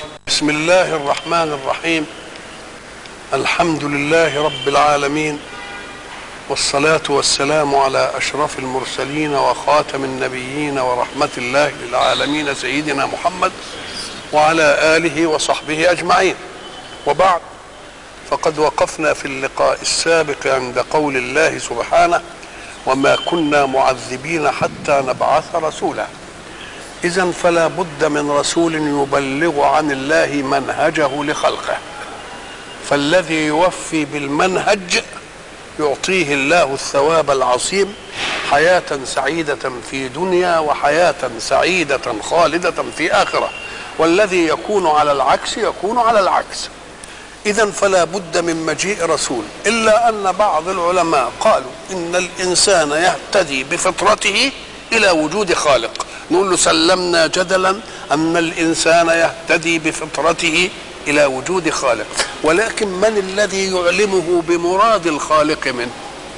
بسم الله الرحمن الرحيم الحمد لله رب العالمين والصلاة والسلام على أشرف المرسلين وخاتم النبيين ورحمة الله للعالمين سيدنا محمد وعلى آله وصحبه أجمعين وبعد فقد وقفنا في اللقاء السابق عند قول الله سبحانه وما كنا معذبين حتى نبعث رسولا إذا فلا بد من رسول يبلغ عن الله منهجه لخلقه فالذي يوفي بالمنهج يعطيه الله الثواب العظيم حياة سعيدة في دنيا وحياة سعيدة خالدة في آخرة والذي يكون على العكس يكون على العكس إذا فلا بد من مجيء رسول إلا أن بعض العلماء قالوا إن الإنسان يهتدي بفطرته إلى وجود خالق نقول له سلمنا جدلا أن الإنسان يهتدي بفطرته إلى وجود خالق ولكن من الذي يعلمه بمراد الخالق منه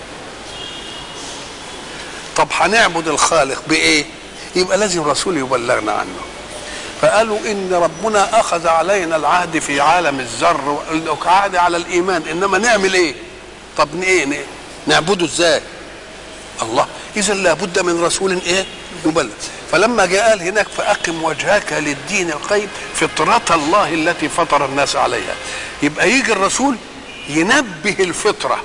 طب هنعبد الخالق بإيه يبقى لازم رسول يبلغنا عنه فقالوا ان ربنا اخذ علينا العهد في عالم الذر عهد على الايمان انما نعمل ايه طب ايه نعبده ازاي الله اذا لابد من رسول ايه يبلغ فلما جاء قال هناك فاقم وجهك للدين القيم فطره الله التي فطر الناس عليها يبقى يجي الرسول ينبه الفطره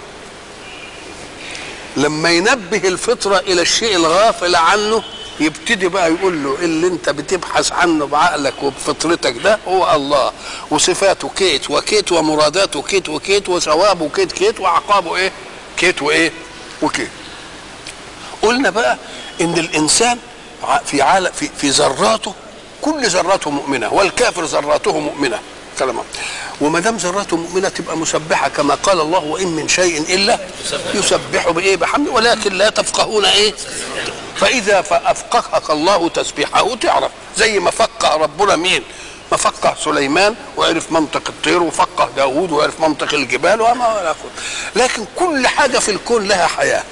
لما ينبه الفطره الى الشيء الغافل عنه يبتدي بقى يقول له اللي انت بتبحث عنه بعقلك وبفطرتك ده هو الله وصفاته كيت وكيت ومراداته كيت وكيت وثوابه كيت كيت وعقابه ايه كيت وايه وكيت قلنا بقى ان الانسان في عالم في, في ذراته كل ذراته مؤمنه والكافر ذراته مؤمنه كلام وما دام ذراته مؤمنه تبقى مسبحه كما قال الله وان من شيء الا يسبح بايه بحمده ولكن لا تفقهون ايه فاذا فافقهك الله تسبيحه تعرف زي ما فقه ربنا مين ما فقه سليمان وعرف منطق الطير وفقه داود وعرف منطق الجبال وما لكن كل حاجه في الكون لها حياه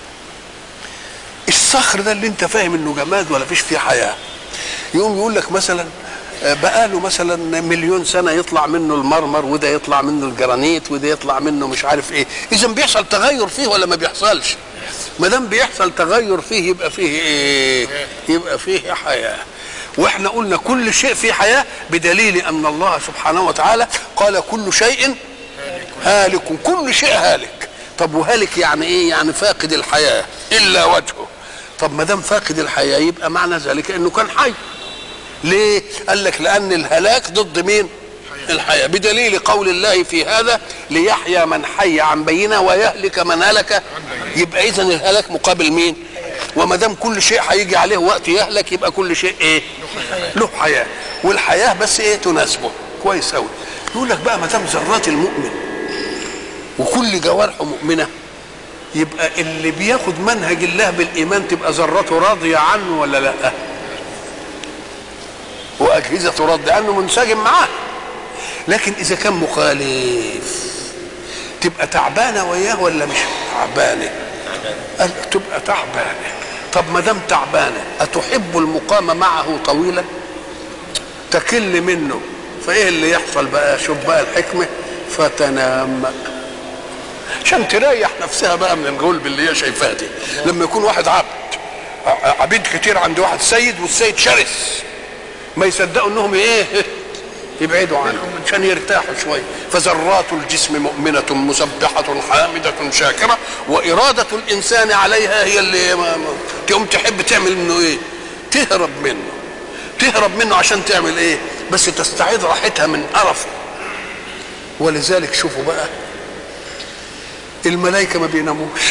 الصخر ده اللي انت فاهم انه جماد ولا فيش فيه حياه يقوم يقول لك مثلا بقاله مثلا مليون سنه يطلع منه المرمر وده يطلع منه الجرانيت وده يطلع منه مش عارف ايه اذا بيحصل تغير فيه ولا ما بيحصلش ما دام بيحصل تغير فيه يبقى فيه ايه يبقى فيه حياه واحنا قلنا كل شيء فيه حياه بدليل ان الله سبحانه وتعالى قال كل شيء هالك كل شيء هالك طب وهالك يعني ايه يعني فاقد الحياه الا وجهه طب ما دام فاقد الحياه يبقى معنى ذلك انه كان حي ليه قال لك لان الهلاك ضد مين الحياه بدليل قول الله في هذا ليحيى من حي عن بينه ويهلك من هلك يبقى اذا الهلاك مقابل مين وما دام كل شيء هيجي عليه وقت يهلك يبقى كل شيء ايه له حياه والحياه بس ايه تناسبه كويس قوي يقول لك بقى ما دام ذرات المؤمن وكل جوارحه مؤمنه يبقى اللي بياخد منهج الله بالايمان تبقى ذرته راضيه عنه ولا لا واجهزه راضيه عنه منسجم معاه لكن اذا كان مخالف تبقى تعبانه وياه ولا مش تعبانه قال تبقى تعبانه طب ما دام تعبانه اتحب المقام معه طويلا تكل منه فايه اللي يحصل بقى شوف بقى الحكمه فتنام عشان تريح نفسها بقى من الغلب اللي هي شايفاه دي لما يكون واحد عبد عبيد كتير عند واحد سيد والسيد شرس ما يصدقوا انهم ايه يبعدوا عنه عشان يرتاحوا شويه فذرات الجسم مؤمنة مسبحة حامدة شاكرة وإرادة الإنسان عليها هي اللي ما ما تقوم تحب تعمل منه إيه؟ تهرب منه تهرب منه عشان تعمل إيه؟ بس تستعيد راحتها من قرفه ولذلك شوفوا بقى الملائكة ما بيناموش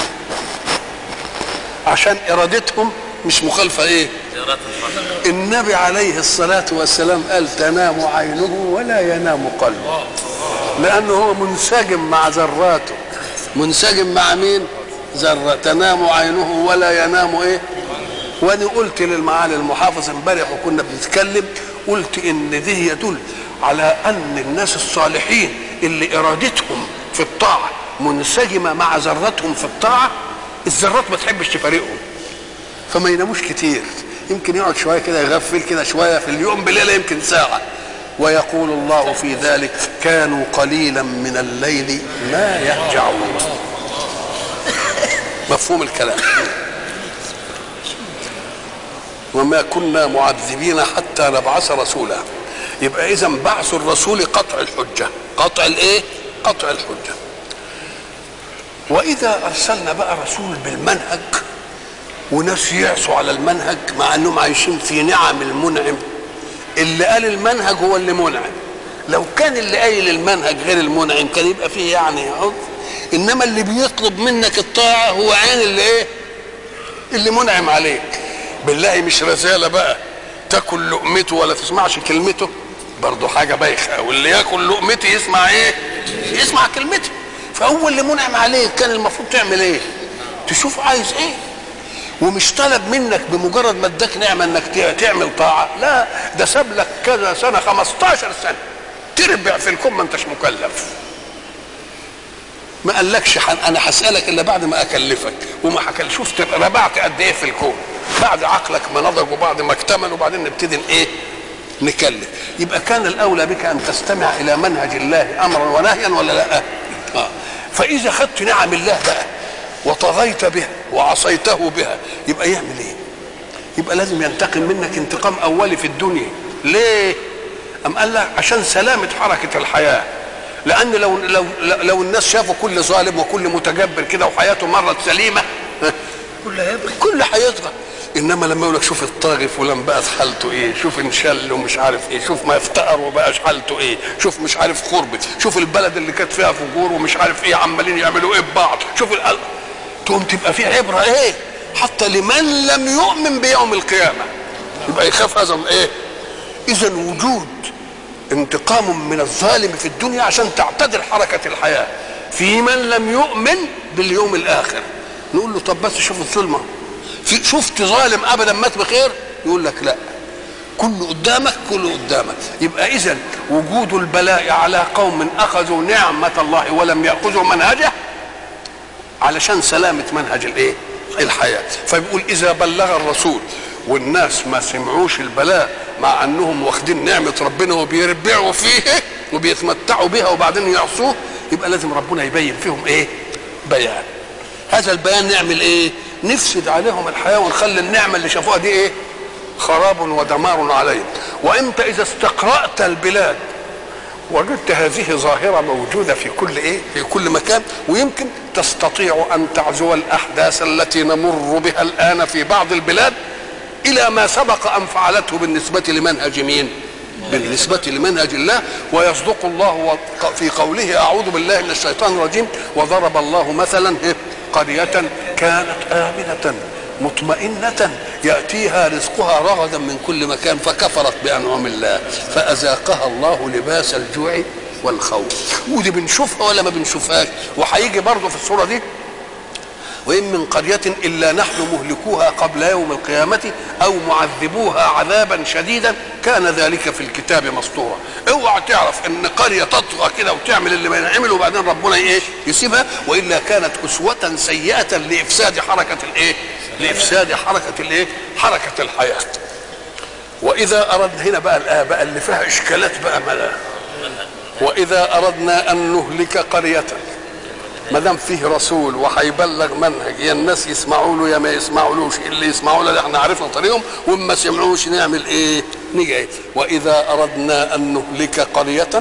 عشان إرادتهم مش مخالفة إيه؟ النبي عليه الصلاة والسلام قال تنام عينه ولا ينام قلبه لأنه هو منسجم مع ذراته منسجم مع مين ذرة تنام عينه ولا ينام إيه وأنا قلت للمعالي المحافظ امبارح وكنا بنتكلم قلت إن دي يدل على أن الناس الصالحين اللي إرادتهم في الطاعة منسجمة مع ذرتهم في الطاعة الذرات ما تحبش تفارقهم فما يناموش كتير يمكن يقعد شويه كده يغفل كده شويه في اليوم بليله يمكن ساعه ويقول الله في ذلك كانوا قليلا من الليل ما يهجعون مفهوم الكلام وما كنا معذبين حتى نبعث رسولا يبقى اذا بعث الرسول قطع الحجه قطع الايه قطع الحجه واذا ارسلنا بقى رسول بالمنهج وناس يعصوا على المنهج مع انهم عايشين في نعم المنعم اللي قال المنهج هو اللي منعم لو كان اللي قايل المنهج غير المنعم كان يبقى فيه يعني عذر انما اللي بيطلب منك الطاعه هو عين اللي ايه اللي منعم عليك بالله مش رساله بقى تاكل لقمته ولا تسمعش كلمته برضه حاجه بايخه واللي ياكل لقمتي يسمع ايه يسمع كلمتي فهو اللي منعم عليك كان المفروض تعمل ايه تشوف عايز ايه ومش طلب منك بمجرد ما اداك نعمه انك تعمل طاعه لا ده ساب لك كذا سنه 15 سنه تربع في الكون ما انتش مكلف ما قالكش حن انا هسالك الا بعد ما اكلفك وما حكى شفت ربعت قد ايه في الكون بعد عقلك ما نضج وبعد ما اكتمل وبعدين نبتدي ايه نكلف يبقى كان الاولى بك ان تستمع الى منهج الله امرا ونهيا ولا لا آه. فاذا خدت نعم الله بقى وطغيت بها وعصيته بها يبقى يعمل ايه يبقى لازم ينتقم منك انتقام اولي في الدنيا ليه ام قال لك عشان سلامه حركه الحياه لان لو لو لو الناس شافوا كل ظالم وكل متجبر كده وحياته مرت سليمه كل هيبقى كل هيطغى انما لما يقول لك شوف الطاغي فلان بقت حالته ايه شوف انشل ومش عارف ايه شوف ما افتقر وبقاش حالته ايه شوف مش عارف خربت شوف البلد اللي كانت فيها فجور ومش عارف ايه عمالين يعملوا ايه ببعض شوف القلب تقوم تبقى في عبره ايه حتى لمن لم يؤمن بيوم القيامه يبقى يخاف هذا ايه اذا وجود انتقام من الظالم في الدنيا عشان تعتدل حركه الحياه في من لم يؤمن باليوم الاخر نقول له طب بس شوف الظلمه في شفت ظالم ابدا مات بخير يقول لك لا كله قدامك كله قدامك يبقى اذا وجود البلاء على قوم اخذوا نعمه الله ولم ياخذوا منهجه علشان سلامه منهج الايه الحياه فبيقول اذا بلغ الرسول والناس ما سمعوش البلاء مع انهم واخدين نعمه ربنا وبيربعوا فيه وبيتمتعوا بها وبعدين يعصوه يبقى لازم ربنا يبين فيهم ايه بيان هذا البيان نعمل ايه نفسد عليهم الحياه ونخلي النعمه اللي شافوها دي ايه خراب ودمار عليهم وانت اذا استقرات البلاد وجدت هذه ظاهرة موجودة في كل إيه؟ في كل مكان ويمكن تستطيع أن تعزو الأحداث التي نمر بها الآن في بعض البلاد إلى ما سبق أن فعلته بالنسبة لمنهج مين؟ بالنسبة لمنهج الله ويصدق الله في قوله أعوذ بالله من الشيطان الرجيم وضرب الله مثلا قرية كانت آمنة مطمئنة يأتيها رزقها رغدا من كل مكان فكفرت بأنعم الله فأذاقها الله لباس الجوع والخوف ودي بنشوفها ولا ما بنشوفهاش وهيجي برضه في الصورة دي وإن من قرية إلا نحن مهلكوها قبل يوم القيامة أو معذبوها عذابا شديدا كان ذلك في الكتاب مسطورا اوعى تعرف ان قرية تطغى كده وتعمل اللي ما ينعمل وبعدين ربنا ايه يسيبها وإلا كانت أسوة سيئة لإفساد حركة الايه لإفساد حركة الايه حركة الحياة وإذا أردنا هنا بقى الآية بقى اللي فيها إشكالات بقى ملا وإذا أردنا أن نهلك قرية ما دام فيه رسول وهيبلغ منهج يا الناس يسمعوا له يا ما يسمعولوش اللي يسمعوا له احنا عرفنا طريقهم وما سمعوش نعمل ايه؟ نيجي ايه؟ واذا اردنا ان نهلك قريه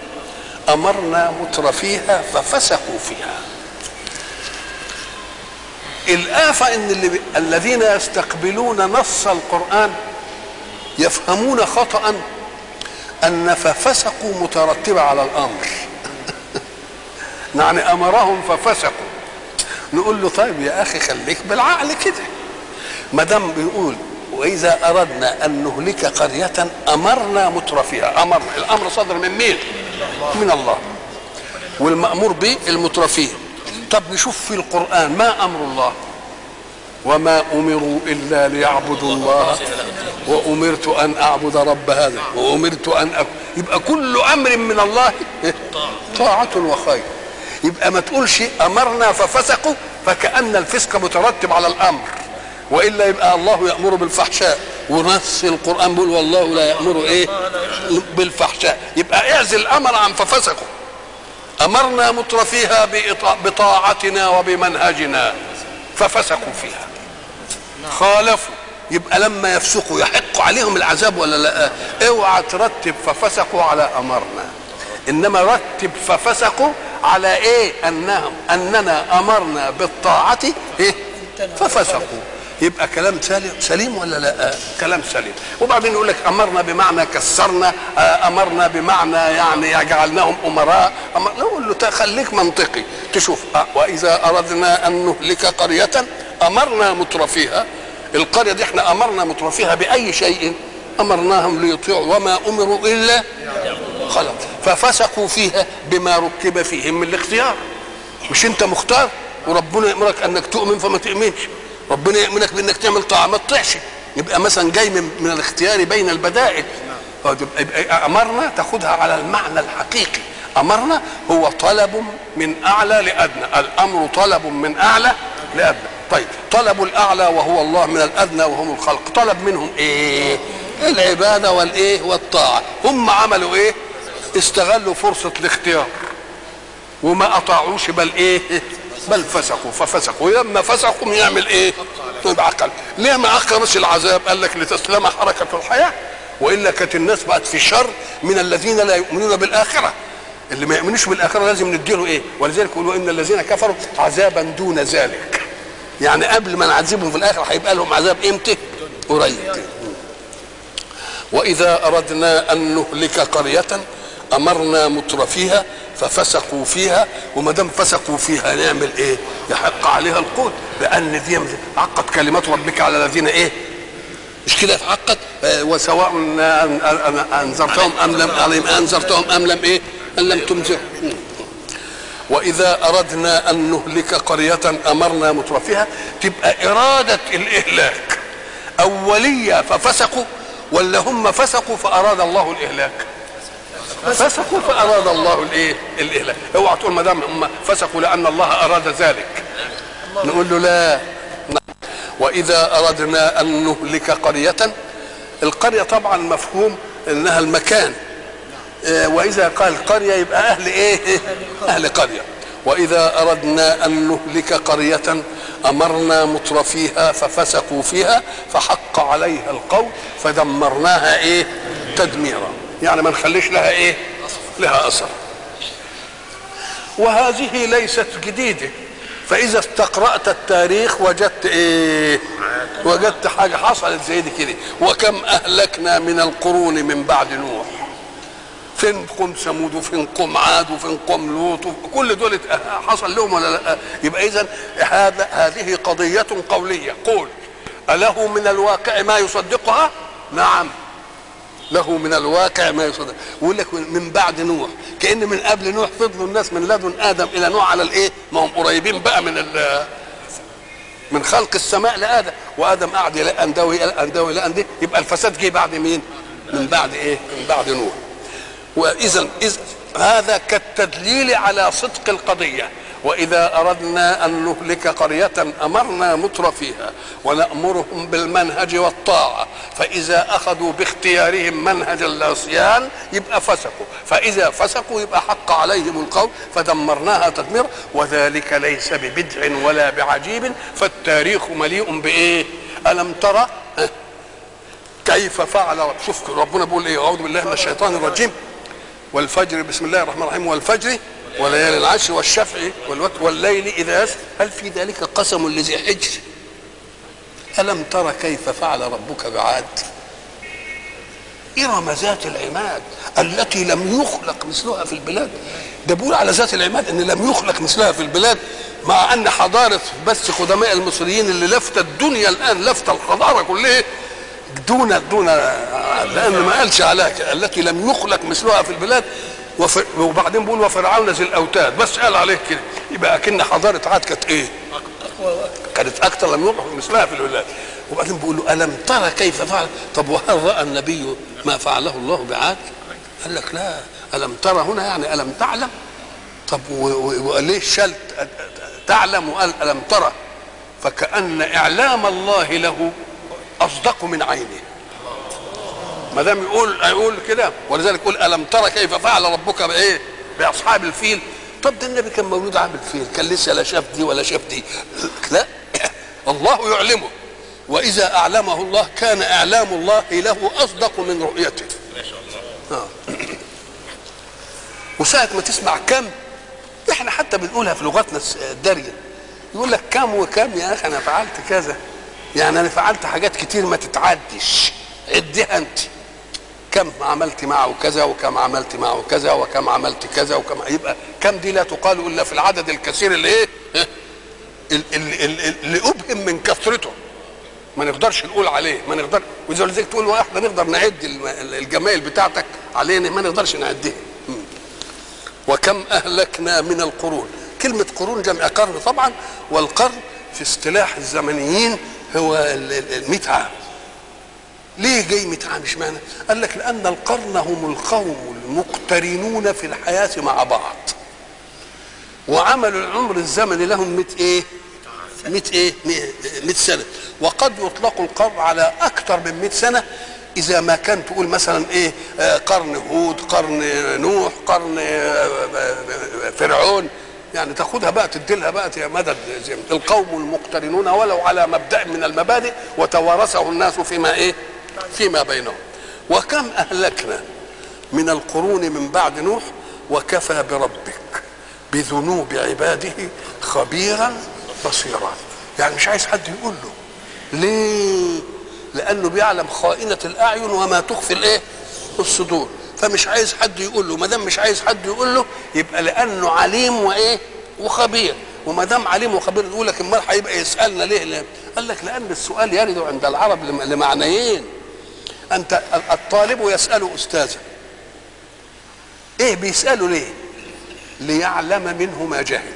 امرنا متر فيها ففسقوا فيها. الآفة إن اللي بي... الذين يستقبلون نص القرآن يفهمون خطأ أن ففسقوا مترتبة على الأمر يعني امرهم ففسقوا نقول له طيب يا اخي خليك بالعقل كده ما دام بيقول واذا اردنا ان نهلك قريه امرنا مترفيها امر الامر صدر من مين من الله والمامور به المترفين طب نشوف في القران ما امر الله وما امروا الا ليعبدوا الله وامرت ان اعبد رب هذا وامرت ان أكون يبقى كل امر من الله طاعه وخير يبقى ما تقولش امرنا ففسقوا فكان الفسق مترتب على الامر والا يبقى الله يامر بالفحشاء ونص القران بيقول والله لا يامر ايه بالفحشاء يبقى اعزل الامر عن ففسقوا امرنا مترفيها بإطاع- بطاعتنا وبمنهجنا ففسقوا فيها خالفوا يبقى لما يفسقوا يحق عليهم العذاب ولا لا اوعى ترتب ففسقوا على امرنا انما رتب ففسقوا على ايه انهم اننا امرنا بالطاعه إيه؟ ففسقوا يبقى كلام سليم سليم ولا لا كلام سليم وبعدين يقول لك امرنا بمعنى كسرنا آه، امرنا بمعنى يعني جعلناهم امراء أمر... نقول له خليك منطقي تشوف آه، واذا اردنا ان نهلك قريه امرنا مترفيها القريه دي احنا امرنا مترفيها باي شيء امرناهم ليطيعوا وما امروا الا خلاص ففسقوا فيها بما ركب فيهم من الاختيار مش انت مختار وربنا يامرك انك تؤمن فما تؤمنش ربنا يامرك بانك تعمل طاعه ما تطيعش يبقى مثلا جاي من, من الاختيار بين البدائل يبقى يبقى امرنا تاخدها على المعنى الحقيقي امرنا هو طلب من اعلى لادنى الامر طلب من اعلى لادنى طيب طلب الاعلى وهو الله من الادنى وهم الخلق طلب منهم ايه العباده والايه والطاعه هم عملوا ايه استغلوا فرصه الاختيار وما اطاعوش بل ايه بل فسقوا ففسقوا لما فسقوا يعمل ايه يبقى عقل ليه ما اخرش العذاب قال لك لتسلم حركه الحياه والا كانت الناس بقت في شر من الذين لا يؤمنون بالاخره اللي ما يؤمنوش بالاخره لازم نديله ايه ولذلك يقولوا ان الذين كفروا عذابا دون ذلك يعني قبل ما نعذبهم في الاخره هيبقى لهم عذاب امتى قريب واذا اردنا ان نهلك قريه امرنا مترفيها ففسقوا فيها وما دام فسقوا فيها نعمل ايه؟ يحق عليها القول لان دي عقد كلمات ربك على الذين ايه؟ مش كده اتعقد آه، وسواء أن- أن- انذرتهم ام لم عليهم انذرتهم ام لم ايه؟ ان لم تنذرهم واذا اردنا ان نهلك قريه امرنا مترفيها تبقى اراده الاهلاك اوليه ففسقوا ولا هم فسقوا فاراد الله الاهلاك فسقوا فاراد الله الايه الاهلاك اوعى تقول ما دام هم فسقوا لان الله اراد ذلك نقول له لا نعم. واذا اردنا ان نهلك قريه القريه طبعا مفهوم انها المكان آه، واذا قال قريه يبقى اهل ايه اهل قريه واذا اردنا ان نهلك قريه امرنا مترفيها ففسقوا فيها فحق عليها القول فدمرناها ايه تدميرا يعني ما نخليش لها ايه لها اثر وهذه ليست جديده فاذا استقرات التاريخ وجدت ايه وجدت حاجه حصلت زي دي كده وكم اهلكنا من القرون من بعد نوح فين قوم ثمود وفين قوم عاد وفين قوم لوط كل دول حصل لهم ولا لا يبقى اذا هذا هذه قضيه قوليه قول اله من الواقع ما يصدقها نعم له من الواقع ما يصدق ويقول لك من بعد نوح كان من قبل نوح فضلوا الناس من لدن ادم الى نوح على الايه ما هم قريبين بقى من ال من خلق السماء لادم وادم قعد الى اندوي الى اندوي الى اندوي يبقى الفساد جه بعد مين من بعد ايه من بعد نوح واذا اذا هذا كالتدليل على صدق القضيه واذا اردنا ان نهلك قريه امرنا متر فيها ونامرهم بالمنهج والطاعه فاذا اخذوا باختيارهم منهج العصيان يبقى فسقوا فاذا فسقوا يبقى حق عليهم القول فدمرناها تدميرا وذلك ليس ببدع ولا بعجيب فالتاريخ مليء بايه الم ترى كيف فعل رب شوف ربنا بيقول ايه اعوذ بالله من الشيطان الرجيم والفجر بسم الله الرحمن الرحيم والفجر وليالي العشر والشفع والوتر والليل اذا يسر هل في ذلك قسم لذي حجر الم تر كيف فعل ربك بعاد ارم ذات العماد التي لم يخلق مثلها في البلاد ده بيقول على ذات العماد ان لم يخلق مثلها في البلاد مع ان حضاره بس قدماء المصريين اللي لفت الدنيا الان لفت الحضاره كلها دون دون لان ما قالش عليها التي لم يخلق مثلها في البلاد وف... وبعدين بيقول وفرعون ذي الاوتاد بس قال عليه كده يبقى اكن حضاره عاد كانت ايه؟ كانت اكثر لم يخلق مثلها في البلاد وبعدين بيقول له الم ترى كيف فعل طب وهل راى النبي ما فعله الله بعاد؟ قال لك لا الم ترى هنا يعني الم تعلم طب وليه شل تعلم وقال الم ترى فكان اعلام الله له اصدق من عينه ما دام يقول يقول كده ولذلك يقول الم ترى كيف فعل ربك بايه باصحاب الفيل طب ده النبي كان مولود عامل فيل كان لسه لا شاف دي ولا شاف دي لا الله يعلمه واذا اعلمه الله كان اعلام الله له اصدق من رؤيته ما شاء الله آه. وساعة ما تسمع كم احنا حتى بنقولها في لغتنا الس- الدارجة يقول لك كم وكم يا اخي انا فعلت كذا يعني انا فعلت حاجات كتير ما تتعدش عدها انت كم عملت معه كذا وكم عملت معه كذا وكم عملت كذا وكم يبقى كم دي لا تقال الا في العدد الكثير اللي ايه ال- ال- ال- اللي ابهم من كثرته ما نقدرش نقول عليه ما نقدر ولذلك تقول له احنا نقدر نعد الم- الجمايل بتاعتك علينا ما نقدرش نعدها مم. وكم اهلكنا من القرون كلمه قرون جمع قرن طبعا والقرن في اصطلاح الزمنيين هو ال- ال- ال 100 عام ليه جاي 100 عام اشمعنى؟ قال لك لان القرن هم القوم المقترنون في الحياه مع بعض وعملوا العمر الزمني لهم 100 ايه؟ 100 ايه 100 سنه وقد يطلق القرن على اكثر من 100 سنه اذا ما كان تقول مثلا ايه آه، قرن هود قرن نوح قرن آه، آه، فرعون يعني تاخدها بقى تديلها بقى يا مدد زي ما- القوم المقترنون ولو على مبدا من المبادئ وتوارثه الناس فيما ايه فيما بينهم وكم اهلكنا من القرون من بعد نوح وكفى بربك بذنوب عباده خبيرا بصيرا يعني مش عايز حد يقول له ليه لانه بيعلم خائنه الاعين وما تخفي الايه الصدور فمش عايز حد يقول له ما دام مش عايز حد يقول له يبقى لانه عليم وايه وخبير وما دام عليم وخبير يقول لك امال هيبقى يسالنا ليه, ليه قال لك لان السؤال يرد عند العرب لم- لمعنيين انت الطالب يسال استاذه ايه بيساله ليه ليعلم منه ما جهل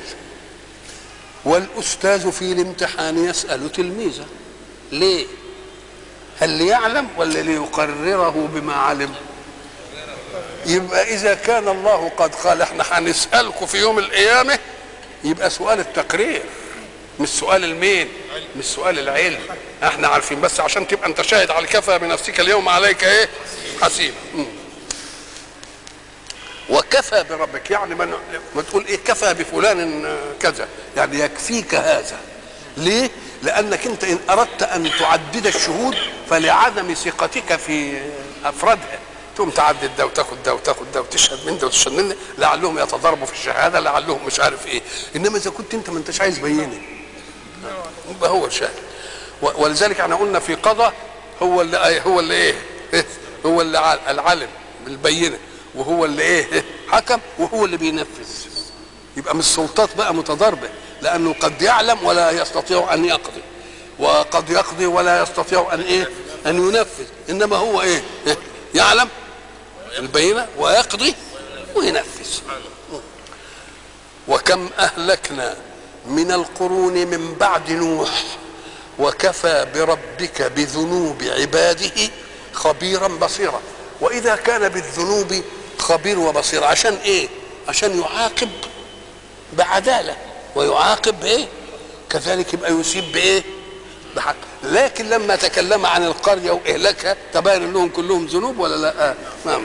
والاستاذ في الامتحان يسال تلميذه ليه هل ليعلم ولا ليقرره بما علم يبقى اذا كان الله قد قال احنا هنسالكم في يوم القيامه يبقى سؤال التقرير مش سؤال المين مش سؤال العلم احنا عارفين بس عشان تبقى انت شاهد على كفى بنفسك اليوم عليك ايه حسيب مم. وكفى بربك يعني من ما تقول ايه كفى بفلان كذا يعني يكفيك هذا ليه لانك انت ان اردت ان تعدد الشهود فلعدم ثقتك في افرادها تقوم تعدد ده وتاخد ده وتاخد ده وتشهد من ده وتشهد من ده لعلهم يتضاربوا في الشهاده لعلهم مش عارف ايه انما اذا كنت انت ما انتش عايز بينه يبقى هو الشاهد و- ولذلك احنا قلنا في قضاء هو اللي هو اللي ايه إيه؟ هو اللي ع- العلم بالبينه وهو اللي ايه حكم وهو اللي بينفذ يبقى مش سلطات بقى متضاربه لانه قد يعلم ولا يستطيع ان يقضي وقد يقضي ولا يستطيع ان ايه ان ينفذ انما هو ايه إيه؟ يعلم البينه ويقضي وينفذ وكم اهلكنا من القرون من بعد نوح وكفى بربك بذنوب عباده خبيرا بصيرا واذا كان بالذنوب خبير وبصير عشان ايه عشان يعاقب بعداله ويعاقب بايه كذلك يبقى يصيب بايه بحق لكن لما تكلم عن القريه واهلاكها تبين لهم كلهم ذنوب ولا لا آه. نعم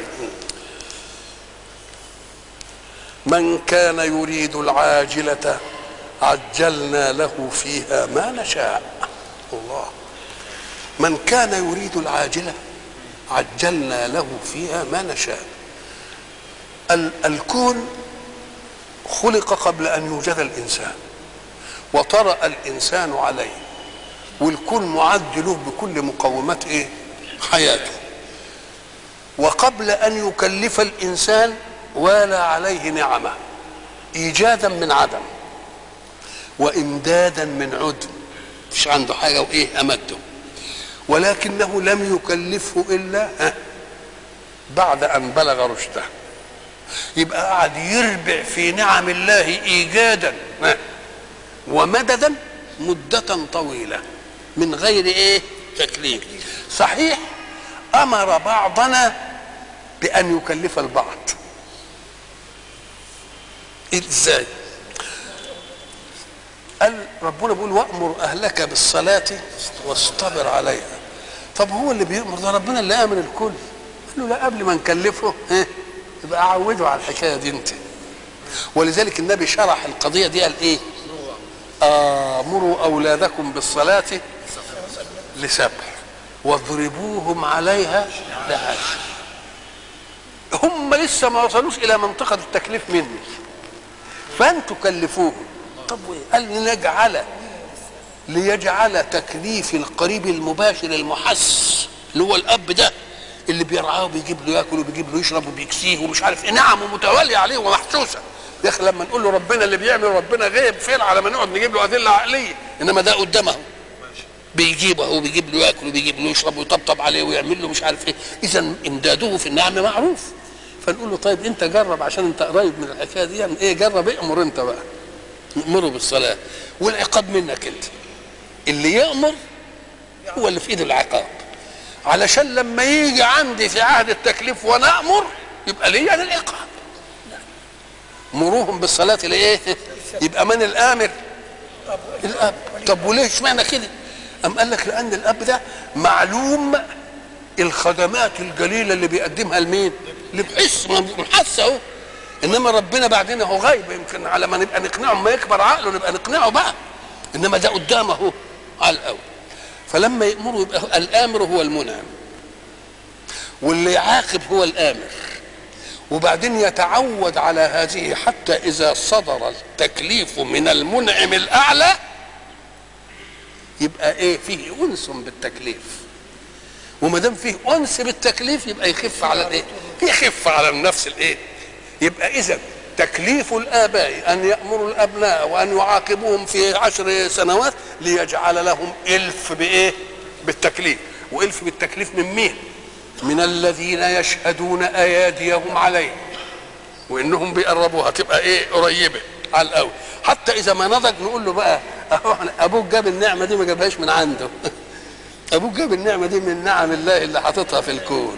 من كان يريد العاجلة عجلنا له فيها ما نشاء الله من كان يريد العاجلة عجلنا له فيها ما نشاء ال- الكون خلق قبل أن يوجد الإنسان وطرأ الإنسان عليه والكون معد له بكل مقومات إيه حياته وقبل أن يكلف الإنسان والى عليه نعمه ايجادا من عدم وامدادا من عدم مش عنده حاجه وايه امده ولكنه لم يكلفه الا ها، بعد ان بلغ رشده يبقى قعد يربع في نعم الله ايجادا ها، ومددا مده طويله من غير ايه تكليف صحيح امر بعضنا بان يكلف البعض ازاي قال ربنا بيقول وامر اهلك بالصلاه واصطبر عليها طب هو اللي بيامر ده ربنا اللي امر الكل قال له لا قبل ما نكلفه ها يبقى اعوده على الحكايه دي انت ولذلك النبي شرح القضيه دي قال ايه آه مروا اولادكم بالصلاه لسبع واضربوهم عليها لعشر هم لسه ما وصلوش الى منطقه التكليف مني فانتوا كلفوهم طب وإيه؟ قال لنجعل ليجعل تكليف القريب المباشر المحس اللي هو الاب ده اللي بيرعاه وبيجيب له ياكل وبيجيب له يشرب وبيكسيه ومش عارف ايه نعم متواليه عليه ومحسوسه يا اخي لما نقول له ربنا اللي بيعمل ربنا غيب فين على ما نقعد نجيب له ادله عقليه انما ده قدامه بيجيبه وبيجيب له ياكل وبيجيب له يشرب ويطبطب عليه ويعمل له مش عارف ايه اذا امداده في النعم معروف فنقول له طيب انت جرب عشان انت قريب من الحكايه دي يعني ايه جرب امر انت بقى امره بالصلاه والعقاب منك انت اللي يامر هو اللي في ايده العقاب علشان لما يجي عندي في عهد التكليف وانا امر يبقى ليا انا العقاب مروهم بالصلاه لايه يبقى من الامر الاب طب وليه اشمعنى كده ام قال لك لان الاب ده معلوم الخدمات الجليله اللي بيقدمها لمين اللي بحس محس اهو انما ربنا بعدين هو غايب يمكن على ما نبقى نقنعه ما يكبر عقله نبقى نقنعه بقى انما ده قدامه اهو على الاول فلما يامره يبقى الامر هو المنعم واللي يعاقب هو الامر وبعدين يتعود على هذه حتى اذا صدر التكليف من المنعم الاعلى يبقى ايه فيه انس بالتكليف وما دام فيه انس بالتكليف يبقى يخف على الايه يخف على النفس الايه يبقى اذا تكليف الاباء ان يامروا الابناء وان يعاقبوهم في عشر سنوات ليجعل لهم الف بايه بالتكليف والف بالتكليف من مين من الذين يشهدون اياديهم عليه وانهم بيقربوها تبقى ايه قريبه على الاول حتى اذا ما نضج نقول له بقى اهو ابوك جاب النعمه دي ما جابهاش من عنده ابوك جاب النعمه دي من نعم الله اللي حاططها في الكون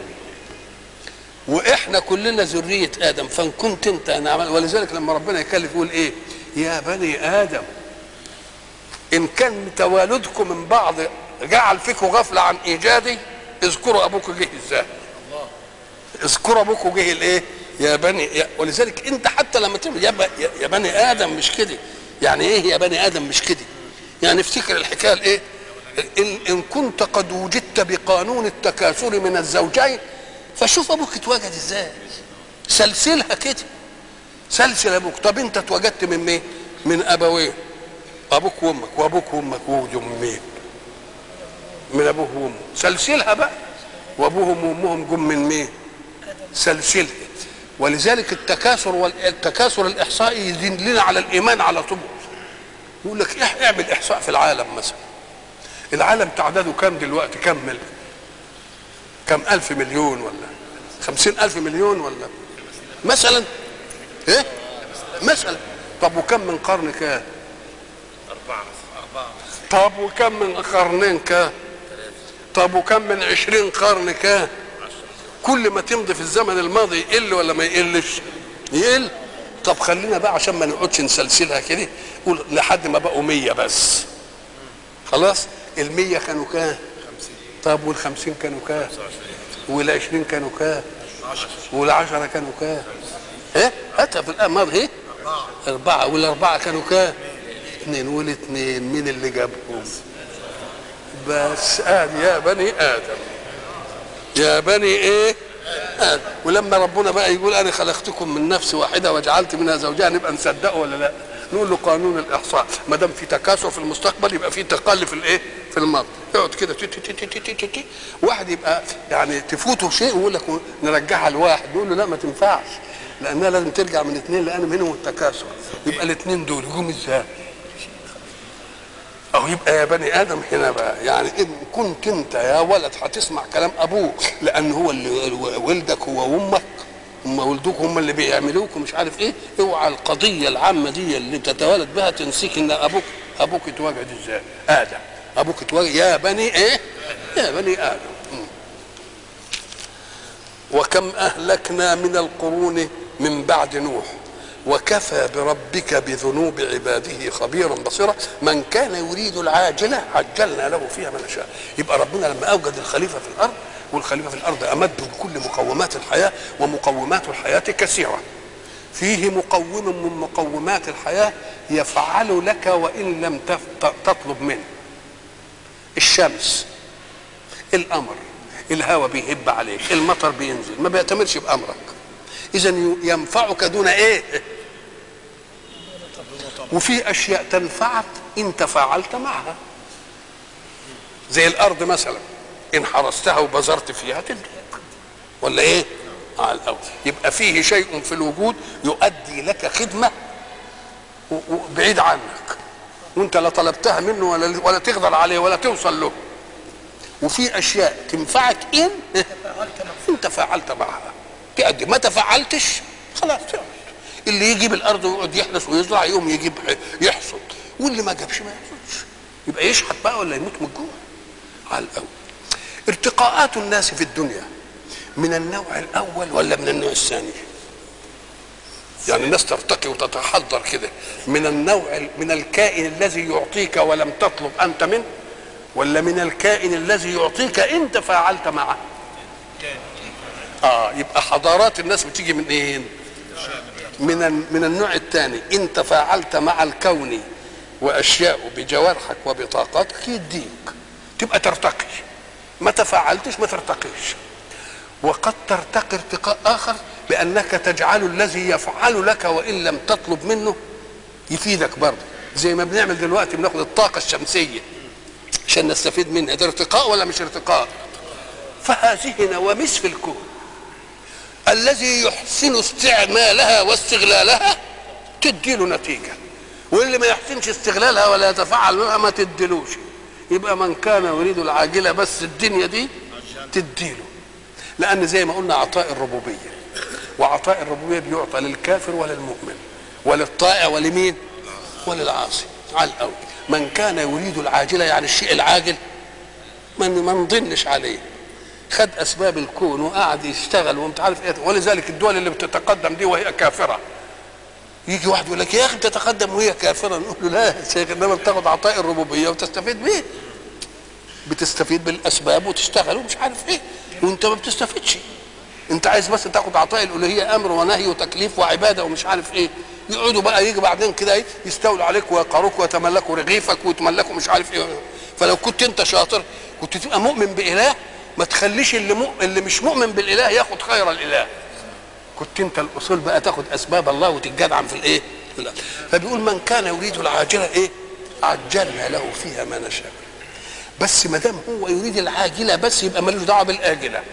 واحنا كلنا ذريه ادم فان كنت انت نعم ولذلك لما ربنا يكلف يقول ايه يا بني ادم ان كان توالدكم من بعض جعل فيكم غفله عن ايجادي اذكروا ابوكم جه ازاي اذكروا ابوكم جه الايه يا بني يا ولذلك انت حتى لما تعمل يا, ب... يا بني ادم مش كده يعني ايه يا بني ادم مش كده يعني افتكر الحكايه الايه إن, ان كنت قد وجدت بقانون التكاثر من الزوجين فشوف ابوك اتوجد ازاي سلسلها كده سلسل ابوك طب انت اتوجدت من مين من ابوين ابوك وامك وابوك وامك وجم مين من ابوه وامه سلسلها بقى وابوهم وامهم جم من مين سلسلها ولذلك التكاثر والتكاثر الاحصائي يدين لنا على الايمان على طول يقول لك اعمل احصاء في العالم مثلا العالم تعداده كام دلوقتي كم ملك كم ألف مليون ولا خمسين ألف مليون ولا مثلا ايه مثلا طب وكم من قرن كام أربعة أربعة طب وكم من قرنين كام طب وكم من عشرين قرن كام كل ما تمضي في الزمن الماضي يقل ولا ما يقلش يقل طب خلينا بقى عشان ما نقعدش نسلسلها كده قول لحد ما بقوا مية بس خلاص المية كانوا كام طب والخمسين كانوا كام والعشرين كانوا كام والعشرة كانوا كام ايه هاتها في الأمر ايه أربعة والأربعة كانوا كام اثنين والاثنين مين اللي جابهم بس آدم يا بني آدم يا بني ايه آدم ولما ربنا بقى يقول انا خلقتكم من نفس واحده وجعلت منها زوجها نبقى نصدقه ولا لا نقول له قانون الاحصاء ما دام في تكاثر في المستقبل يبقى في تقل في الايه في الماضي يقعد كده تي- تي- تي- تي- تي- تي- تي. واحد يبقى يعني تفوته شيء ويقول لك نرجعها لواحد نقول له لا ما تنفعش لانها لازم ترجع من اثنين لان منهم التكاثر يبقى الاثنين دول يقوم ازاي او يبقى يا بني ادم هنا بقى يعني ان كنت انت يا ولد هتسمع كلام ابوك لان هو اللي ولدك هو وامك هم ولدوك هم اللي بيعملوك ومش عارف ايه اوعى القضيه العامه دي اللي بتتولد بها تنسيك ان ابوك ابوك اتوجد ازاي ادم ابوك اتوجد يا بني ايه يا بني ادم م. وكم اهلكنا من القرون من بعد نوح وكفى بربك بذنوب عباده خبيرا بصيرا من كان يريد العاجله عجلنا له فيها ما نشاء يبقى ربنا لما اوجد الخليفه في الارض والخليفه في الارض امد بكل مقومات الحياه ومقومات الحياه كثيره فيه مقوم من مقومات الحياه يفعل لك وان لم تف- تطلب منه الشمس القمر الهواء بيهب عليك المطر بينزل ما بيأتمرش بأمرك إذا ينفعك دون إيه وفي أشياء تنفعك إن تفاعلت معها زي الأرض مثلا إن حرستها وبذرت فيها تديك ولا إيه على الأول يبقى فيه شيء في الوجود يؤدي لك خدمة و- وبعيد عنك وانت لا طلبتها منه ولا ولا تقدر عليه ولا توصل له وفي اشياء تنفعك ان انت فعلت معها تأدي ما تفعلتش خلاص تقعد اللي يجيب الارض ويقعد يحرس ويزرع يوم يجيب يحصد واللي ما جابش ما يحصدش يبقى يشحت بقى ولا يموت من الجوع على الاول ارتقاءات الناس في الدنيا من النوع الاول ولا من النوع الثاني يعني الناس ترتقي وتتحضر كده من النوع من الكائن الذي يعطيك ولم تطلب انت منه ولا من الكائن الذي يعطيك انت فعلت معه اه يبقى حضارات الناس بتيجي من ايه من ال- من النوع الثاني انت فعلت مع الكون واشياء بجوارحك وبطاقاتك يديك تبقى ترتقي ما تفعلتش ما ترتقيش وقد ترتقي ارتقاء اخر بانك تجعل الذي يفعل لك وان لم تطلب منه يفيدك برضه زي ما بنعمل دلوقتي بناخد الطاقه الشمسيه عشان نستفيد منها ده ارتقاء ولا مش ارتقاء فهذه نواميس في الكون الذي يحسن استعمالها واستغلالها تدي له نتيجه واللي ما يحسنش استغلالها ولا يتفعل بها ما تديلوش يبقى من كان يريد العاجله بس الدنيا دي تديله لان زي ما قلنا عطاء الربوبيه وعطاء الربوبيه بيعطى للكافر وللمؤمن وللطائع ولمين وللعاصي على الاول من كان يريد العاجله يعني الشيء العاجل ما ما نضنش عليه خد اسباب الكون وقعد يشتغل وانت عارف ايه ولذلك الدول اللي بتتقدم دي وهي كافره يجي واحد يقول لك يا اخي بتتقدم وهي كافره نقول له لا يا شيخ انما بتاخد عطاء الربوبيه وتستفيد بيه بتستفيد بالاسباب وتشتغل ومش عارف ايه وانت ما بتستفيدش انت عايز بس تاخد عطاء الالوهيه امر ونهي وتكليف وعباده ومش عارف ايه يقعدوا بقى يجي بعدين كده ايه يستولوا عليك ويقهروك ويتملكوا رغيفك ويتملكوا مش عارف ايه فلو كنت انت شاطر كنت تبقى مؤمن باله ما تخليش اللي مؤ... اللي مش مؤمن بالاله ياخد خير الاله كنت انت الاصول بقى تاخد اسباب الله وتتجدعن في الايه في الأرض. فبيقول من كان يريد العاجله ايه عجلنا له فيها ما نشاء بس ما دام هو يريد العاجله بس يبقى ملوش دعوه بالاجله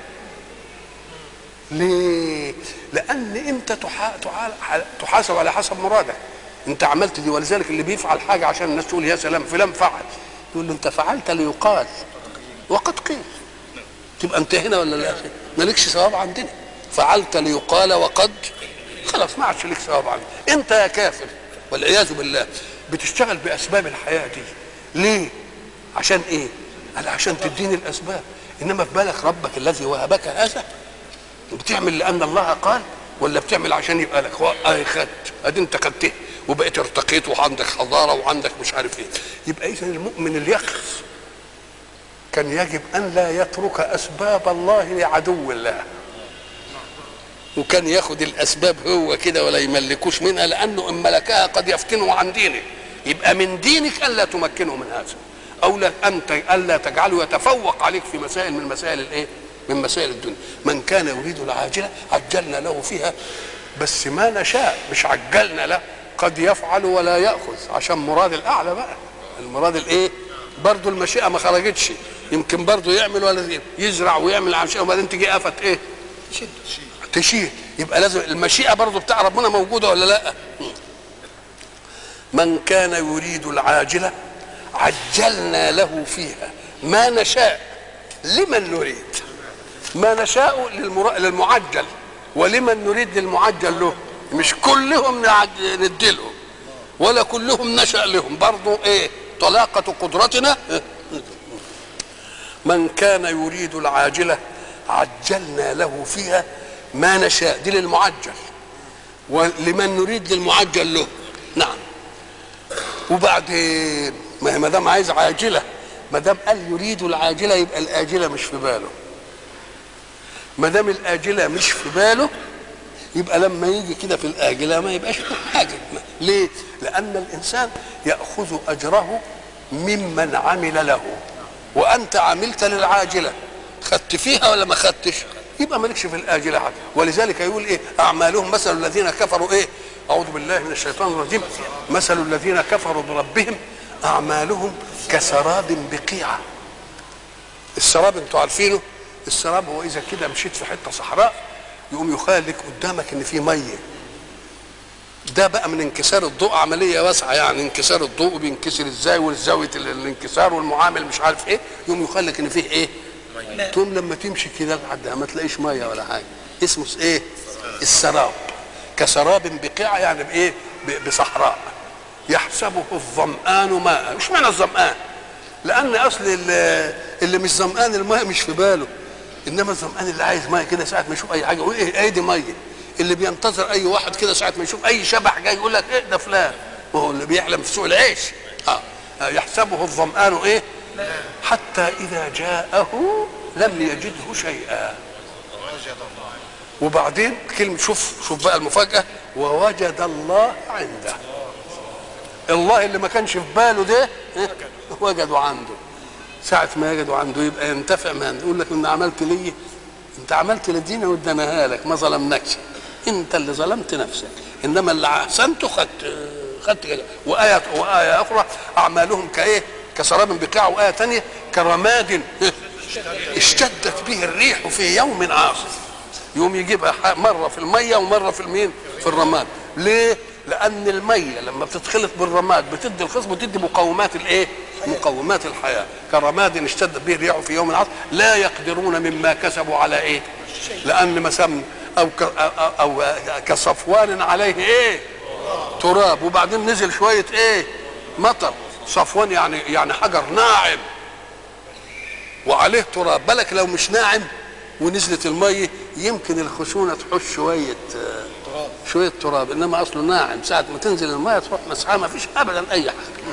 ليه؟ لأن أنت تحا... تحا... تحاسب على حسب مرادك. أنت عملت دي ولذلك اللي بيفعل حاجة عشان الناس تقول يا سلام فلان فعل. يقول له أنت فعلت ليقال وقد قيل. تبقى أنت هنا ولا لا؟ مالكش ثواب عندنا. فعلت ليقال وقد خلاص ما عادش لك ثواب عندنا. أنت يا كافر والعياذ بالله بتشتغل بأسباب الحياة دي. ليه؟ عشان إيه؟ قال عشان تديني الأسباب. إنما في بالك ربك الذي وهبك هذا بتعمل لان الله قال ولا بتعمل عشان يبقى لك هو اي خدت ادي انت خدته وبقيت ارتقيت وعندك حضاره وعندك مش عارف ايه يبقى اذا المؤمن اليقظ كان يجب ان لا يترك اسباب الله لعدو الله وكان ياخد الاسباب هو كده ولا يملكوش منها لانه ان ملكها قد يفتنه عن دينه يبقى من دينك الا تمكنه من هذا او لا انت الا تجعله يتفوق عليك في مسائل من مسائل الايه من مسائل الدنيا من كان يريد العاجله عجلنا له فيها بس ما نشاء مش عجلنا له قد يفعل ولا ياخذ عشان مراد الاعلى بقى المراد الايه برضه المشيئه ما خرجتش يمكن برضه يعمل ولا يزرع ويعمل عشان وبعدين تجي افت ايه تشيل يبقى لازم المشيئه برضه بتاع ربنا موجوده ولا لا من كان يريد العاجله عجلنا له فيها ما نشاء لمن نريد ما نشاء للمر... للمعجل ولمن نريد للمعجل له مش كلهم نعج... نديلهم ولا كلهم نشأ لهم برضو ايه طلاقة قدرتنا من كان يريد العاجلة عجلنا له فيها ما نشاء دي للمعجل ولمن نريد للمعجل له نعم وبعدين ما هي ما دام عايز عاجله ما دام قال يريد العاجله يبقى الاجله مش في باله ما دام الاجله مش في باله يبقى لما يجي كده في الاجله ما يبقاش له حاجه ليه لان الانسان ياخذ اجره ممن عمل له وانت عملت للعاجله خدت فيها ولا ما خدتش يبقى مالكش في الاجله حاجه ولذلك يقول ايه اعمالهم مثل الذين كفروا ايه اعوذ بالله من الشيطان الرجيم مثل الذين كفروا بربهم اعمالهم كسراب بقيعه السراب انتوا عارفينه السراب هو اذا كده مشيت في حته صحراء يقوم يخيل لك قدامك ان في ميه ده بقى من انكسار الضوء عمليه واسعه يعني انكسار الضوء بينكسر ازاي والزاويه ال- الانكسار والمعامل مش عارف ايه يقوم يخيل لك ان فيه ايه تقوم لما تمشي كده لحد ما تلاقيش ميه ولا حاجه اسمه س- ايه السراب كسراب بقيعه يعني بايه ب- بصحراء يحسبه الظمآن ماء مش معنى الظمآن لان اصل اللي, اللي مش ظمآن الماء مش في باله انما الظمآن اللي عايز ميه كده ساعه ما يشوف اي حاجه يقول ايه ايه دي ميه اللي بينتظر اي واحد كده ساعه ما يشوف اي شبح جاي يقول لك ايه ده فلان وهو اللي بيحلم في سوق العيش اه آه، يحسبه الظمآن ايه حتى اذا جاءه لم يجده شيئا وبعدين كلمة شوف شوف بقى المفاجأة ووجد الله عنده الله اللي ما كانش في باله ده إيه؟ وجده عنده ساعة ما يجده عنده يبقى ينتفع ما يقول لك ان عملت لي انت عملت للدين واداناها لك ما ظلمناكش انت اللي ظلمت نفسك انما اللي احسنته خدت خدت كده وايه وايه اخرى اعمالهم كايه كسراب بقاع وايه ثانيه كرماد اشتدت به الريح في يوم عاصف يوم يجيبها ح- مره في الميه ومره في المين في الرماد ليه لان الميه لما بتتخلط بالرماد بتدي الخصب وتدي مقومات الايه مقومات الحياه كرماد اشتدت به الريح في يوم عاصف لا يقدرون مما كسبوا على ايه لان مثلا او ك- او, أو كصفوان عليه ايه تراب وبعدين نزل شويه ايه مطر صفوان يعني يعني حجر ناعم وعليه تراب بالك لو مش ناعم ونزلت الميه يمكن الخشونه تحش شويه آه، شويه تراب انما اصله ناعم ساعه ما تنزل الميه تروح مسحها ما فيش ابدا اي حاجه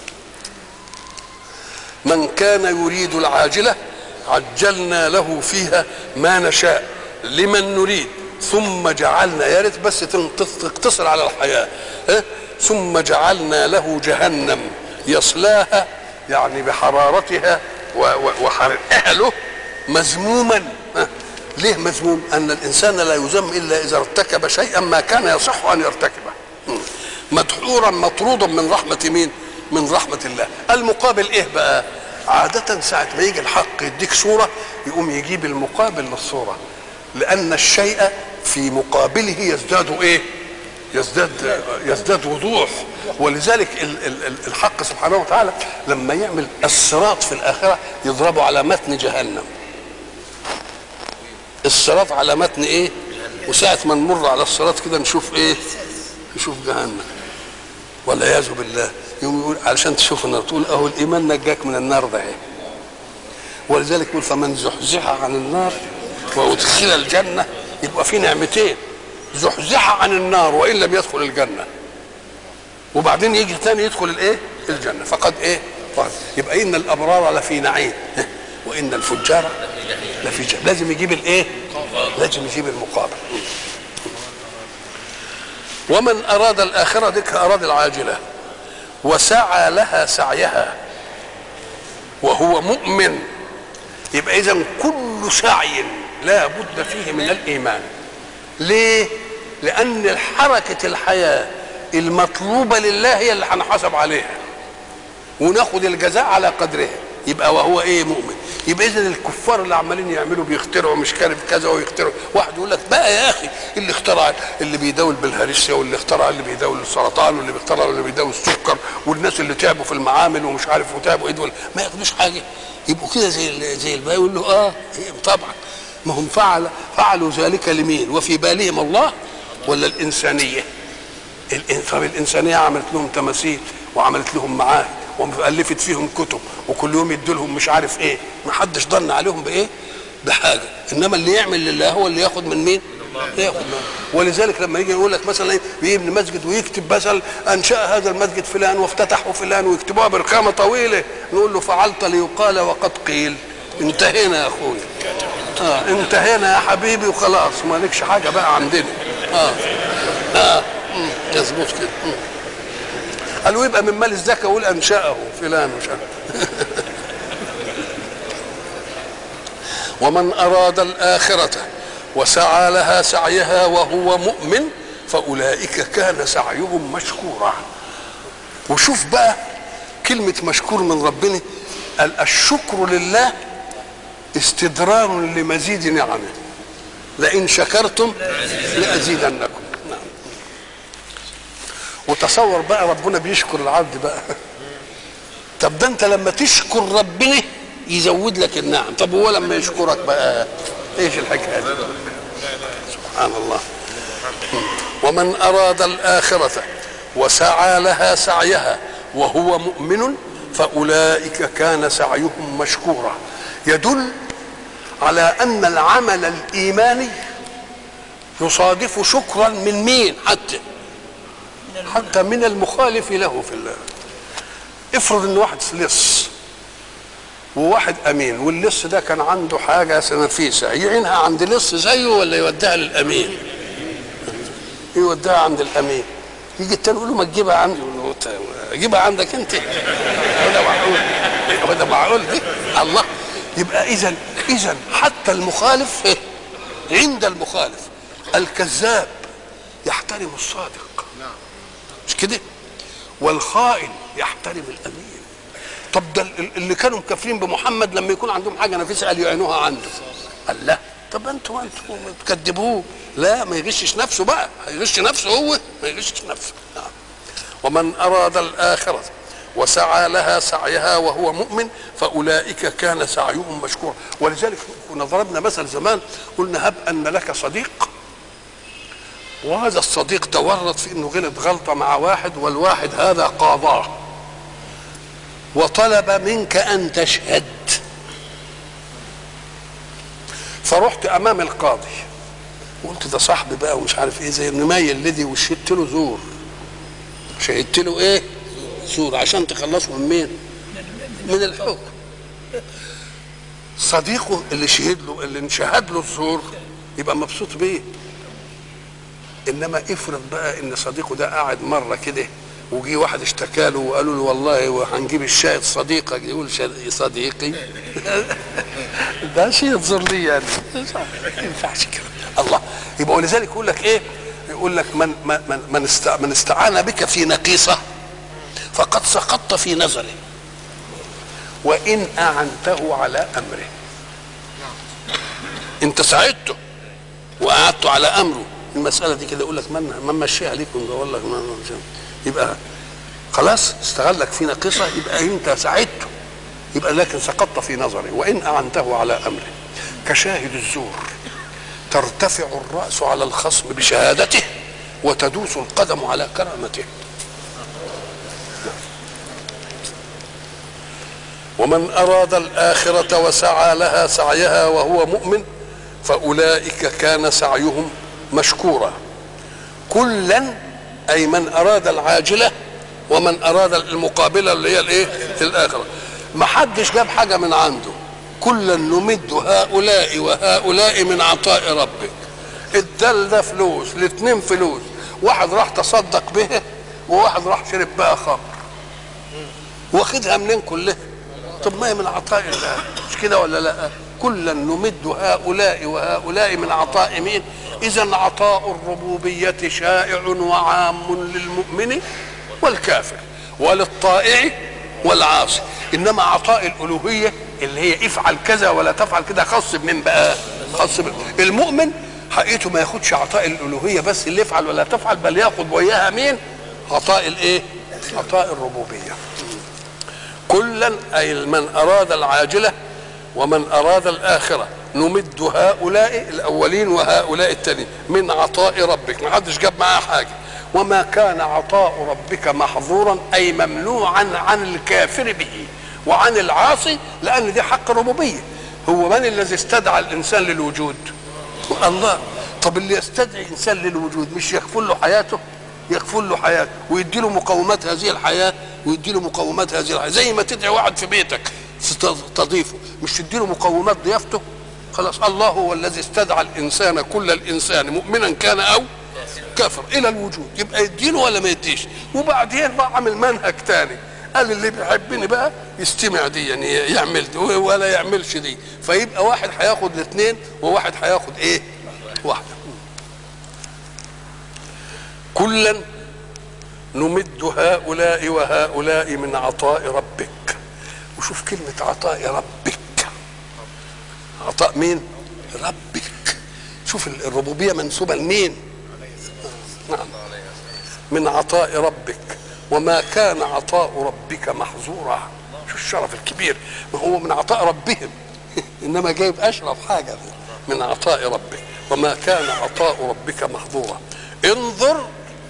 من كان يريد العاجله عجلنا له فيها ما نشاء لمن نريد ثم جعلنا يا ريت بس تنت- تقتصر على الحياه ها؟ ثم جعلنا له جهنم يصلاها يعني بحرارتها و- و- وحرقها له مذموما ها؟ ليه مذموم؟ ان الانسان لا يذم الا اذا ارتكب شيئا ما كان يصح ان يرتكبه م. مدحورا مطرودا من رحمه مين؟ من رحمه الله المقابل ايه بقى؟ عادة ساعة ما يجي الحق يديك صورة يقوم يجيب المقابل للصورة لأن الشيء في مقابله يزداد إيه؟ يزداد يزداد وضوح ولذلك ال- ال- ال- الحق سبحانه وتعالى لما يعمل الصراط في الآخرة يضربه على متن جهنم الصراط على متن ايه وساعة ما نمر على الصراط كده نشوف ايه نشوف جهنم والعياذ بالله يقوم يقول علشان تشوف النار تقول اهو الايمان نجاك من النار ده ايه ولذلك يقول فمن زحزح عن النار وادخل الجنه يبقى في نعمتين زحزح عن النار وان لم يدخل الجنه وبعدين يجي تاني يدخل الايه الجنه فقد ايه فقد. يبقى ان الابرار لفي نعيم وان الفجار لفي جنة لازم يجيب الايه لازم يجيب المقابل ومن اراد الاخره ديك اراد العاجله وسعى لها سعيها وهو مؤمن يبقى اذا كل سعي لا بد فيه من الايمان ليه لان حركه الحياه المطلوبه لله هي اللي هنحاسب عليها وناخد الجزاء على قدرها يبقى وهو ايه مؤمن يبقى اذا الكفار اللي عمالين يعملوا بيخترعوا مش كارف كذا ويخترعوا واحد يقول لك بقى يا اخي اللي اخترع اللي بيداول بالهرسيا واللي اخترع اللي بيداول السرطان واللي بيخترع اللي بيداول السكر والناس اللي تعبوا في المعامل ومش عارف وتعبوا ايه دول ما ياخدوش حاجه يبقوا كده زي ال- زي الباقي يقول له اه إيه طبعا ما هم فعل فعلوا ذلك لمين وفي بالهم الله ولا الانسانيه الإن- طب الانسانيه عملت لهم تماثيل وعملت لهم معاهد والفت فيهم كتب وكل يوم يدوا لهم مش عارف ايه ما حدش ضن عليهم بايه بحاجه انما اللي يعمل لله هو اللي ياخد من مين ياخد من ولذلك لما يجي يقول لك مثلا ايه يبني مسجد ويكتب مثلا انشا هذا المسجد فلان وافتتحه فلان ويكتبوها برقامه طويله نقول له فعلت ليقال وقد قيل انتهينا يا اخوي اه انتهينا يا حبيبي وخلاص ما لكش حاجه بقى عندنا اه اه مم، يظبط كده مم. قالوا يبقى من مال الزكاه ويقول انشاه فلان مش عارف ومن اراد الاخره وسعى لها سعيها وهو مؤمن فاولئك كان سعيهم مشكورا وشوف بقى كلمه مشكور من ربنا قال الشكر لله استدرار لمزيد نعمه لئن شكرتم لازيدنكم نعم وتصور بقى ربنا بيشكر العبد بقى طب ده انت لما تشكر ربنا يزود لك النعم طب هو لما يشكرك بقى ايش الحكايه دي سبحان الله ومن اراد الاخره وسعى لها سعيها وهو مؤمن فاولئك كان سعيهم مشكورا يدل على ان العمل الايماني يصادف شكرا من مين حتى حتى من المخالف له في الله افرض ان واحد لص وواحد امين واللص ده كان عنده حاجه نفيسه يعينها عند لص زيه ولا يوديها للامين يوديها عند الامين يجي التاني يقول له ما تجيبها عندي يقول له "أنت- اجيبها عندك انت هو ده معقول هو ده معقول دي الله يبقى اذا اذا حتى المخالف إيه؟ عند المخالف الكذاب يحترم الصادق مش كده والخائن يحترم الامين طب ده ال- اللي كانوا مكافرين بمحمد لما يكون عندهم حاجه نفيسه قال يعينوها عنده قال لا طب انتوا انتوا بتكذبوه لا ما يغشش نفسه بقى هيغش نفسه هو ما يغشش نفسه نعم ومن اراد الاخره وسعى لها سعيها وهو مؤمن فاولئك كان سعيهم مشكورا ولذلك كنا ضربنا مثل زمان قلنا هب ان لك صديق وهذا الصديق ده ورط في انه غلط غلطه مع واحد والواحد هذا قاضاه وطلب منك ان تشهد فرحت امام القاضي وقلت ده صاحبي بقى ومش عارف ايه زي النماية الذي وشهدت له زور شهدت له ايه زور عشان تخلصه من مين من الحكم صديقه اللي شهد له اللي انشهد له الزور يبقى مبسوط بيه انما افرض بقى ان صديقه ده قاعد مره كده وجي واحد اشتكى له وقالوا له والله هنجيب الشاهد صديقك يقول شا- صديقي ده شيء ينظر لي يعني ما ينفعش كده الله يبقى ولذلك يقول لك ايه يقول لك من من من است- من استعان بك في نقيصه فقد سقطت في نظره وان اعنته على امره انت ساعدته وقعدته على امره المساله دي كده يقول لك من من مشيها ليكم ده والله ما ما- يبقى خلاص استغلك في ناقصه يبقى انت ساعدته يبقى لكن سقطت في نظره وان اعنته على امره كشاهد الزور ترتفع الراس على الخصم بشهادته وتدوس القدم على كرامته ومن اراد الاخره وسعى لها سعيها وهو مؤمن فاولئك كان سعيهم مشكورا كلا اي من اراد العاجله ومن اراد المقابله اللي هي الايه الاخره ما حدش جاب حاجه من عنده كلا نمد هؤلاء وهؤلاء من عطاء ربك الدل ده فلوس الاثنين فلوس واحد راح تصدق به وواحد راح شرب بها خمر واخدها منين كلها طب ما هي من عطاء الله مش كده ولا لا كلا نمد هؤلاء وهؤلاء من عطاء مين اذا عطاء الربوبيه شائع وعام للمؤمن والكافر وللطائع والعاصي انما عطاء الالوهيه اللي هي افعل كذا ولا تفعل كده خاص بمين بقى خاص بمين المؤمن حقيقته ما ياخدش عطاء الالوهيه بس اللي يفعل ولا تفعل بل ياخد وياها مين عطاء الايه عطاء الربوبيه كلا اي من اراد العاجله ومن اراد الاخره نمد هؤلاء الاولين وهؤلاء التانيين من عطاء ربك ما حدش جاب معاه حاجه وما كان عطاء ربك محظورا اي ممنوعا عن الكافر به وعن العاصي لان دي حق ربوبيه هو من الذي استدعى الانسان للوجود الله طب اللي يستدعي انسان للوجود مش يكفل له حياته يكفل له حياته ويدي له مقومات هذه الحياه ويدي له مقومات هذه الحياه زي ما تدعي واحد في بيتك تستضيفه مش تدي له مقومات ضيافته خلاص الله هو الذي استدعى الانسان كل الانسان مؤمنا كان او كافر الى الوجود يبقى يديله ولا ما يديش وبعدين بقى عامل منهج تاني قال اللي بيحبني بقى يستمع دي يعني يعمل دي ولا يعملش دي فيبقى واحد هياخد الاثنين وواحد هياخد ايه واحده كلا نمد هؤلاء وهؤلاء من عطاء ربك وشوف كلمة عطاء ربك عطاء مين ربك شوف الربوبية منسوبة لمين نعم من عطاء ربك وما كان عطاء ربك محظورا شو الشرف الكبير ما هو من عطاء ربهم انما جايب اشرف حاجه من عطاء ربك وما كان عطاء ربك محظورا انظر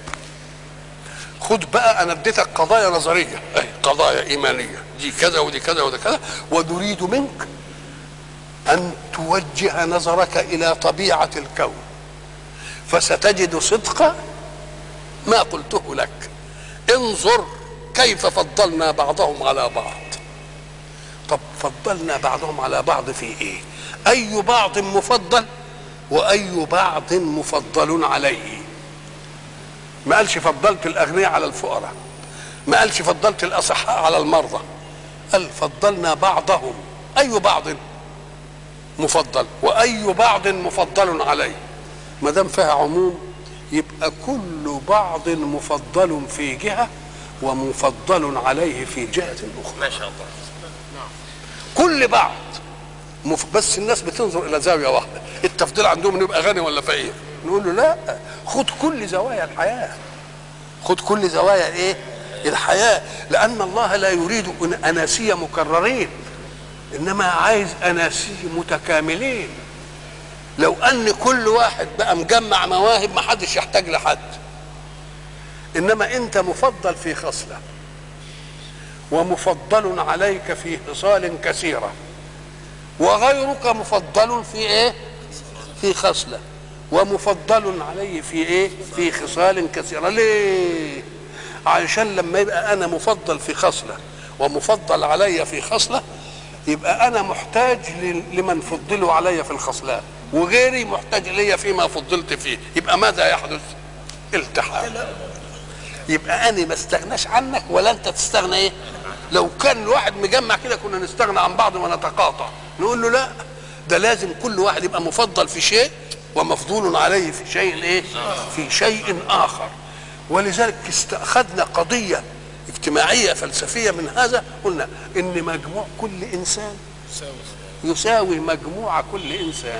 خد بقى انا اديتك قضايا نظريه اي قضايا ايمانيه دي كذا ودي كذا ودي كذا ونريد منك ان توجه نظرك الى طبيعه الكون فستجد صدق ما قلته لك انظر كيف فضلنا بعضهم على بعض طب فضلنا بعضهم على بعض في ايه اي بعض مفضل واي بعض مفضل عليه ما قالش فضلت الاغنياء على الفقراء ما قالش فضلت الاصحاء على المرضى قال فضلنا بعضهم اي بعض مفضل واي بعض مفضل عليه ما دام فيها عموم يبقى كل بعض مفضل في جهه ومفضل عليه في جهه اخرى ما شاء الله كل بعض مف... بس الناس بتنظر الى زاويه واحده التفضيل عندهم انه يبقى غني ولا فقير نقول له لا خد كل زوايا الحياه خد كل زوايا ايه الحياه لان الله لا يريد أن- اناسيه مكررين انما عايز اناسيه متكاملين لو ان كل واحد بقى مجمع مواهب ما حدش يحتاج لحد انما انت مفضل في خصله ومفضل عليك في خصال كثيره وغيرك مفضل في ايه في خصله ومفضل عليه في ايه في خصال كثيره ليه علشان لما يبقى انا مفضل في خصله ومفضل علي في خصله يبقى انا محتاج ل- لمن فضلوا علي في الخصلات وغيري محتاج ليا فيما فضلت فيه يبقى ماذا يحدث التحام يبقى انا ما استغناش عنك ولا انت تستغنى ايه لو كان الواحد مجمع كده كنا نستغنى عن بعض ونتقاطع نقول له لا ده لازم كل واحد يبقى مفضل في شيء ومفضول عليه في شيء ايه في شيء اخر ولذلك استأخذنا قضية اجتماعية فلسفية من هذا قلنا ان مجموع كل انسان يساوي مجموع كل انسان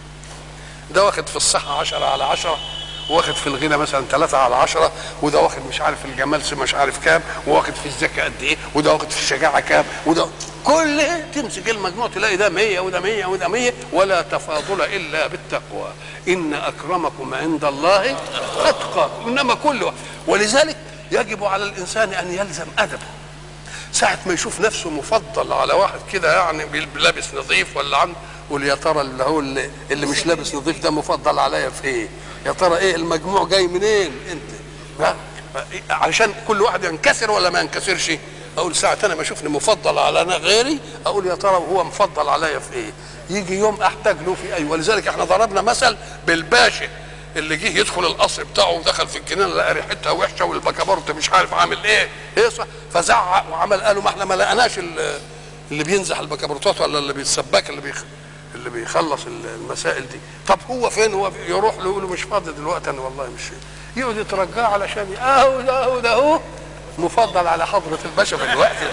ده واخد في الصحة عشرة على عشرة واخد في الغنى مثلا ثلاثة على عشرة وده واخد مش عارف الجمال مش عارف كام واخد في الذكاء قد ايه وده واخد في الشجاعة كام وده كل تمسك المجموع تلاقي ده مية وده مية وده مية ولا تفاضل إلا بالتقوى إن أكرمكم عند الله أتقاكم إنما كل واحد. ولذلك يجب على الإنسان أن يلزم أدبه ساعة ما يشوف نفسه مفضل على واحد كده يعني بيل- لابس نظيف ولا عنده يقول يا ترى اللي هو اللي, اللي مش لابس نظيف ده مفضل عليا في ايه؟ يا ترى ايه المجموع جاي منين انت؟ ها؟ علشان كل واحد ينكسر ولا ما ينكسرش؟ اقول ساعة انا ما اشوفني مفضل على انا غيري اقول يا ترى هو مفضل عليا في ايه؟ يجي يوم احتاج له في اي ولذلك احنا ضربنا مثل بالباشا اللي جه يدخل القصر بتاعه ودخل في الجنينه لقى ريحتها وحشه والبكابورت مش عارف عامل ايه هيصه فزعق وعمل قالوا ما احنا ما لقناش ال- اللي بينزح البكابورتات ولا اللي بيتسبك اللي بيخ اللي بيخلص ال- المسائل دي طب هو فين هو في- يروح له يقول له مش فاضي دلوقتي انا والله مش يقعد يترجاه علشان اهو ده اهو ده اهو مفضل على حضره الباشا في الوقت ده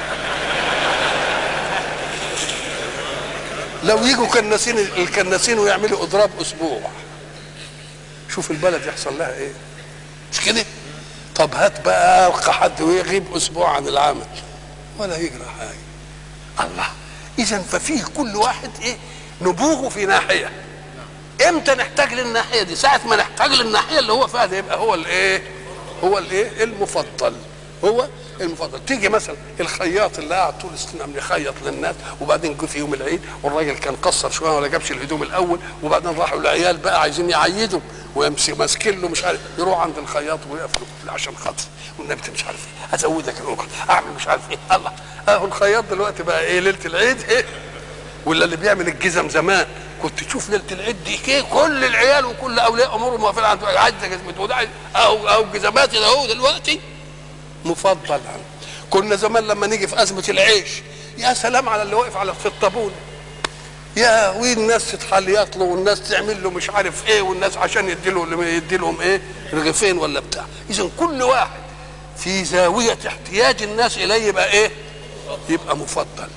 لو يجوا كناسين الكناسين ويعملوا اضراب اسبوع شوف البلد يحصل لها ايه مش كده طب هات بقى القى حد ويغيب اسبوع عن العمل ولا يجرى حاجه الله اذا ففيه كل واحد ايه نبوغه في ناحيه امتى نحتاج للناحيه دي ساعه ما نحتاج للناحيه اللي هو فيها دي يبقى هو الايه هو الايه المفضل هو المفضل تيجي مثلا الخياط اللي قاعد طول السنه عم يخيط للناس وبعدين جه في يوم العيد والراجل كان قصر شويه ولا جابش الهدوم الاول وبعدين راحوا العيال بقى عايزين يعيدوا ويمسك ماسكين له مش عارف يروح عند الخياط ويقف له عشان خاطر والنبي أنت مش عارف ايه ازودك الأجرة اعمل مش عارف ايه الله اهو الخياط دلوقتي بقى ايه ليله العيد ايه ولا اللي بيعمل الجزم زمان كنت تشوف ليله العيد دي كيه كل العيال وكل اولياء امورهم واقفين عند عايز جزمه وده او او جزماتي اهو دلوقتي مفضل عنه كنا زمان لما نيجي في ازمه العيش يا سلام على اللي واقف على في الطابون يا والناس تتحليات له والناس تعمل له مش عارف ايه والناس عشان يدي له يدي لهم ايه رغيفين ولا بتاع اذا كل واحد في زاويه احتياج الناس اليه يبقى ايه يبقى مفضل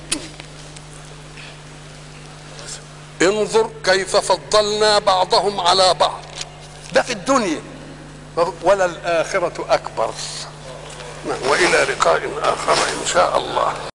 انظر كيف فضلنا بعضهم على بعض ده في الدنيا ولا الآخرة أكبر والى لقاء اخر ان شاء الله